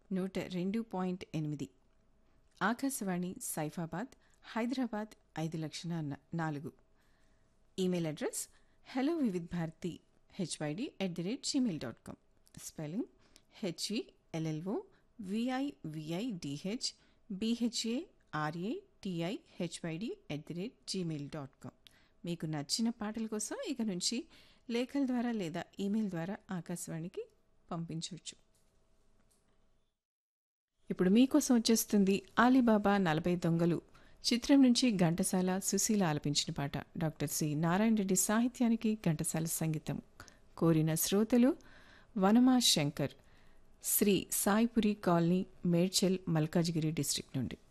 నూట రెండు పాయింట్ ఎనిమిది ఆకాశవాణి సైఫాబాద్ హైదరాబాద్ ఐదు లక్షల న- నాలుగు email address hello Vividh Bharati H Y D at the rate Gmail dot com spelling H E L L O V I V I D H B H A R A T I H Y D at the rate Gmail dot com మీకు నచ్చిన పాటల కోసం ఇక నుంచి లేఖల ద్వారా లేదా ఈమెయిల్ ద్వారా ఆకాశవాణికి పంపించవచ్చు ఇప్పుడు మీకోసం వచ్చేస్తుంది ఆలీబాబా నలభై దొంగలు చిత్రం నుంచి ఘంటసాల సుశీల ఆలపించిన పాట డాక్టర్ సి నారాయణ రెడ్డి సాహిత్యానికి ఘంటసాల సంగీతం కోరిన శ్రోతలు వనమా శంకర్ శ్రీ సాయిపురి కాలనీ మేడ్చల్ మల్కాజ్గిరి డిస్ట్రిక్ట్ నుండి